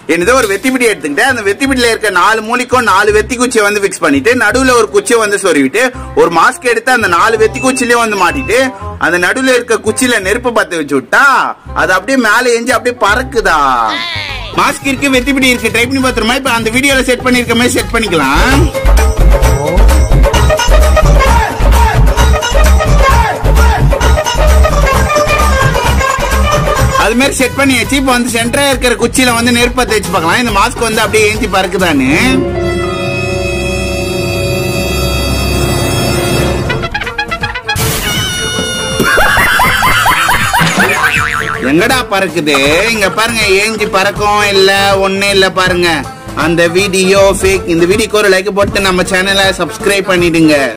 என்னதோ ஒரு வெத்தி பிடி எடுத்துக்கிட்டு அந்த வெத்தி பிடியில இருக்க நாலு மூலிக்கும் நாலு வெத்தி குச்சியை வந்து ஃபிக்ஸ் பண்ணிட்டு நடுவுல ஒரு குச்சியை வந்து சொருவிட்டு ஒரு மாஸ்க் எடுத்து அந்த நாலு வெத்தி குச்சிலையும் வந்து மாட்டிட்டு அந்த நடுவுல இருக்க குச்சியில நெருப்பு பத்த வச்சு விட்டா அது அப்படியே மேல எஞ்சி அப்படியே பறக்குதா மாஸ்க் இருக்கு வெத்தி பிடி இருக்கு ட்ரை பண்ணி பார்த்துருமா இப்ப அந்த வீடியோல செட் பண்ணிருக்க மாதிரி செட் பண்ணிக்கலாம் அது மாதிரி செட் பண்ணியாச்சு இப்போ வந்து சென்டரா இருக்கிற குச்சியில வந்து நெருப்பை தேய்ச்சி பார்க்கலாம் இந்த மாஸ்க் வந்து அப்படியே ஏஞ்சி பறக்குதான்னு எங்கடா பறக்குது இங்க பாருங்க ஏஞ்சி பறக்கும் இல்ல ஒண்ணு இல்ல பாருங்க அந்த வீடியோ ஃபேக் இந்த வீடியோக்கு ஒரு லைக் போட்டு நம்ம சேனலை சப்ஸ்கிரைப் பண்ணிடுங்க